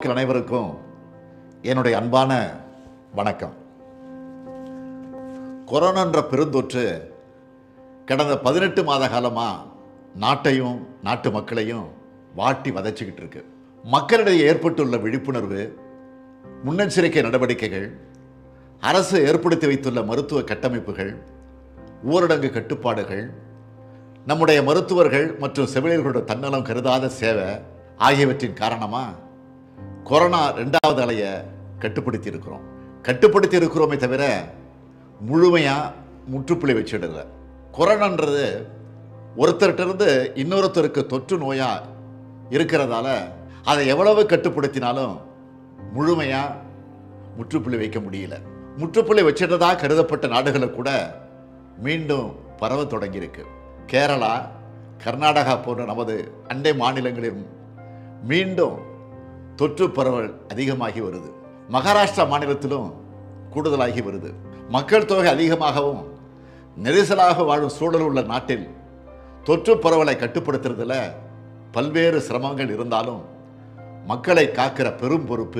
மக்கள் அனைவருக்கும் என்னுடைய அன்பான வணக்கம் கொரோனா என்ற பெருந்தொற்று கடந்த பதினெட்டு மாத காலமாக நாட்டையும் நாட்டு மக்களையும் வாட்டி வதைச்சிக்கிட்டு இருக்கு மக்களிடையே ஏற்பட்டுள்ள விழிப்புணர்வு முன்னெச்சரிக்கை நடவடிக்கைகள் அரசு ஏற்படுத்தி வைத்துள்ள மருத்துவ கட்டமைப்புகள் ஊரடங்கு கட்டுப்பாடுகள் நம்முடைய மருத்துவர்கள் மற்றும் செவிலியர்களோட தன்னலம் கருதாத சேவை ஆகியவற்றின் காரணமாக கொரோனா ரெண்டாவது அலையை கட்டுப்படுத்தி இருக்கிறோம் கட்டுப்படுத்தி இருக்கிறோமே தவிர முழுமையாக முற்றுப்புள்ளி வச்சிடல கொரோனான்றது ஒருத்தர்கிட்ட இருந்து இன்னொருத்தருக்கு தொற்று நோயாக இருக்கிறதால அதை எவ்வளவு கட்டுப்படுத்தினாலும் முழுமையாக முற்றுப்புள்ளி வைக்க முடியல முற்றுப்புள்ளி வச்சிட்டதா கருதப்பட்ட நாடுகளை கூட மீண்டும் பரவ தொடங்கியிருக்கு கேரளா கர்நாடகா போன்ற நமது அண்டை மாநிலங்களில் மீண்டும் தொற்று பரவல் அதிகமாகி வருது மகாராஷ்டிரா மாநிலத்திலும் கூடுதலாகி வருது மக்கள் தொகை அதிகமாகவும் நெரிசலாக வாழும் சூழல் உள்ள நாட்டில் தொற்று பரவலை கட்டுப்படுத்துறதுல பல்வேறு சிரமங்கள் இருந்தாலும் மக்களை காக்கிற பெரும் பொறுப்பு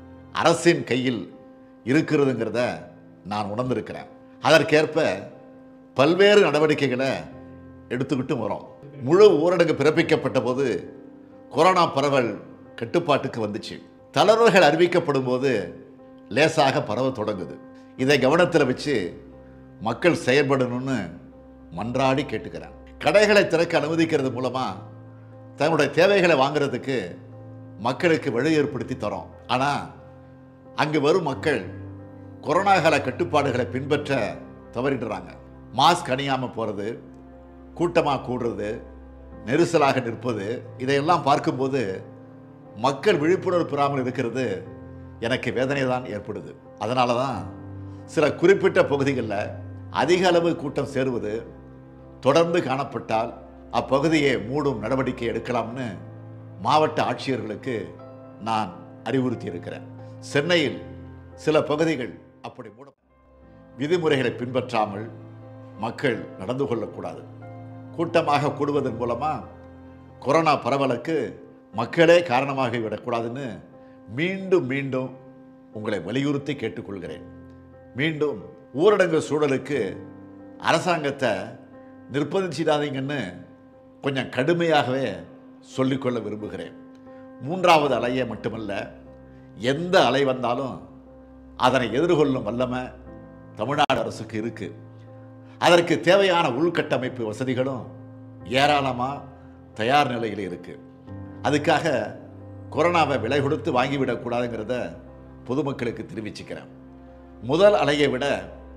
அரசின் கையில் இருக்கிறதுங்கிறத நான் உணர்ந்திருக்கிறேன் அதற்கேற்ப பல்வேறு நடவடிக்கைகளை எடுத்துக்கிட்டு வரோம் முழு ஊரடங்கு பிறப்பிக்கப்பட்ட போது கொரோனா பரவல் கட்டுப்பாட்டுக்கு வந்துச்சு தளர்வுகள் அறிவிக்கப்படும் போது லேசாக பரவ தொடங்குது இதை கவனத்தில் வச்சு மக்கள் செயல்படணும்னு மன்றாடி கேட்டுக்கிறேன் கடைகளை திறக்க அனுமதிக்கிறது மூலமாக தங்களுடைய தேவைகளை வாங்குறதுக்கு மக்களுக்கு வழி ஏற்படுத்தி தரோம் ஆனால் அங்கு வரும் மக்கள் கொரோனா கால கட்டுப்பாடுகளை பின்பற்ற தவறிடுறாங்க மாஸ்க் அணியாமல் போகிறது கூட்டமாக கூடுறது நெரிசலாக நிற்பது இதையெல்லாம் பார்க்கும்போது மக்கள் விழிப்புணர்வு பெறாமல் இருக்கிறது எனக்கு வேதனை தான் ஏற்படுது அதனால தான் சில குறிப்பிட்ட பகுதிகளில் அதிக அளவு கூட்டம் சேருவது தொடர்ந்து காணப்பட்டால் அப்பகுதியை மூடும் நடவடிக்கை எடுக்கலாம்னு மாவட்ட ஆட்சியர்களுக்கு நான் அறிவுறுத்தி இருக்கிறேன் சென்னையில் சில பகுதிகள் அப்படி மூட விதிமுறைகளை பின்பற்றாமல் மக்கள் நடந்து கொள்ளக்கூடாது கூட்டமாக கூடுவதன் மூலமாக கொரோனா பரவலுக்கு மக்களே காரணமாகி விடக்கூடாதுன்னு மீண்டும் மீண்டும் உங்களை வலியுறுத்தி கேட்டுக்கொள்கிறேன் மீண்டும் ஊரடங்கு சூழலுக்கு அரசாங்கத்தை நிர்பந்திச்சிடாதீங்கன்னு கொஞ்சம் கடுமையாகவே சொல்லிக்கொள்ள விரும்புகிறேன் மூன்றாவது அலையை மட்டுமல்ல எந்த அலை வந்தாலும் அதனை எதிர்கொள்ளும் வல்லமை தமிழ்நாடு அரசுக்கு இருக்கு அதற்கு தேவையான உள்கட்டமைப்பு வசதிகளும் ஏராளமாக தயார் நிலையில் இருக்கு அதுக்காக கொரோனாவை விலை கொடுத்து வாங்கிவிடக்கூடாதுங்கிறத பொதுமக்களுக்கு தெரிவிச்சுக்கிறேன் முதல் அலையை விட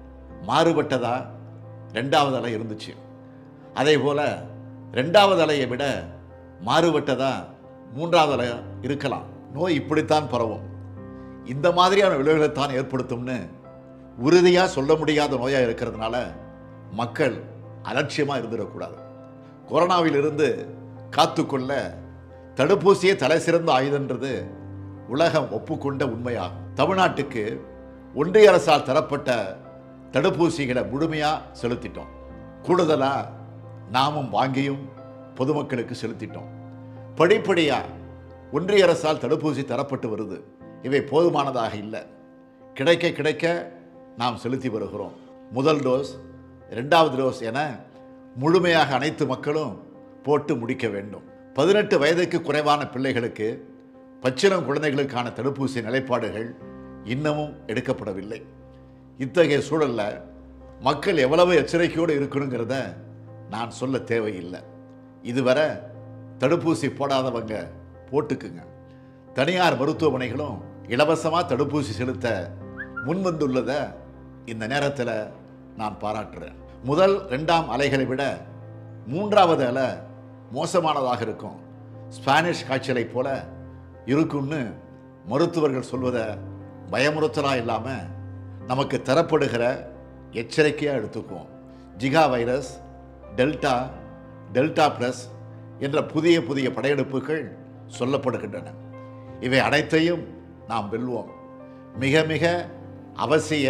மாறுபட்டதா ரெண்டாவது அலை இருந்துச்சு அதே போல் ரெண்டாவது அலையை விட மாறுபட்டதா மூன்றாவது அலை இருக்கலாம் நோய் இப்படித்தான் பரவும் இந்த மாதிரியான விளைவுகளைத்தான் ஏற்படுத்தும்னு உறுதியாக சொல்ல முடியாத நோயாக இருக்கிறதுனால மக்கள் அலட்சியமாக இருந்துடக்கூடாது கொரோனாவிலிருந்து காத்துக்கொள்ள தடுப்பூசியே தலை சிறந்த ஆயுதன்றது உலகம் ஒப்புக்கொண்ட உண்மையாகும் தமிழ்நாட்டுக்கு ஒன்றிய அரசால் தரப்பட்ட தடுப்பூசிகளை முழுமையாக செலுத்திட்டோம் கூடுதலாக நாமும் வாங்கியும் பொதுமக்களுக்கு செலுத்திட்டோம் படிப்படியாக ஒன்றிய அரசால் தடுப்பூசி தரப்பட்டு வருது இவை போதுமானதாக இல்லை கிடைக்க கிடைக்க நாம் செலுத்தி வருகிறோம் முதல் டோஸ் இரண்டாவது டோஸ் என முழுமையாக அனைத்து மக்களும் போட்டு முடிக்க வேண்டும் பதினெட்டு வயதுக்கு குறைவான பிள்ளைகளுக்கு பச்சிளம் குழந்தைகளுக்கான தடுப்பூசி நிலைப்பாடுகள் இன்னமும் எடுக்கப்படவில்லை இத்தகைய சூழல்ல மக்கள் எவ்வளவு எச்சரிக்கையோடு இருக்கணுங்கிறத நான் சொல்ல தேவையில்லை இதுவரை தடுப்பூசி போடாதவங்க போட்டுக்குங்க தனியார் மருத்துவமனைகளும் இலவசமாக தடுப்பூசி செலுத்த முன்வந்துள்ளதை இந்த நேரத்தில் நான் பாராட்டுறேன் முதல் ரெண்டாம் அலைகளை விட மூன்றாவது அலை மோசமானதாக இருக்கும் ஸ்பானிஷ் காய்ச்சலை போல இருக்கும்னு மருத்துவர்கள் சொல்வதை பயமுறுத்தலாக இல்லாமல் நமக்கு தரப்படுகிற எச்சரிக்கையாக எடுத்துக்குவோம் Zika virus delta delta plus என்ற புதிய புதிய படையெடுப்புகள் சொல்லப்படுகின்றன இவை அனைத்தையும் நாம் வெல்வோம் மிக மிக அவசிய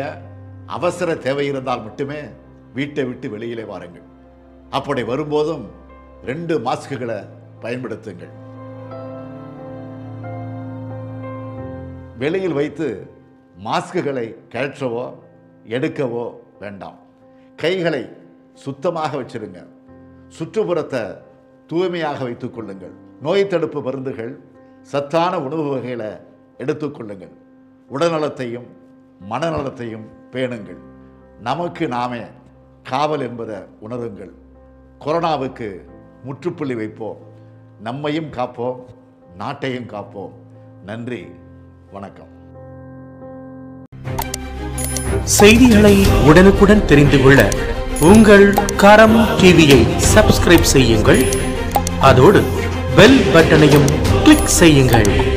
அவசர தேவை இருந்தால் மட்டுமே வீட்டை விட்டு வெளியிலே வாருங்கள் அப்படி வரும்போதும் ரெண்டு மாஸ்க்குகளை பயன்படுத்துங்கள் வெளியில் வைத்து மாஸ்குகளை கழற்றவோ எடுக்கவோ வேண்டாம் கைகளை சுத்தமாக வச்சிருங்க சுற்றுப்புறத்தை தூய்மையாக வைத்துக் கொள்ளுங்கள் நோய் தடுப்பு மருந்துகள் சத்தான உணவு வகைகளை எடுத்துக்கொள்ளுங்கள் உடல்நலத்தையும் மனநலத்தையும் பேணுங்கள் நமக்கு நாமே காவல் என்பதை உணருங்கள் கொரோனாவுக்கு முற்றுப்புள்ளி வைப்போம் நம்மையும் காப்போம் நாட்டையும் காப்போம் நன்றி வணக்கம் செய்திகளை உடனுக்குடன் தெரிந்து கொள்ள உங்கள் கரம் டிவியை சப்ஸ்கிரைப் செய்யுங்கள் அதோடு பெல் பட்டனையும் கிளிக் செய்யுங்கள்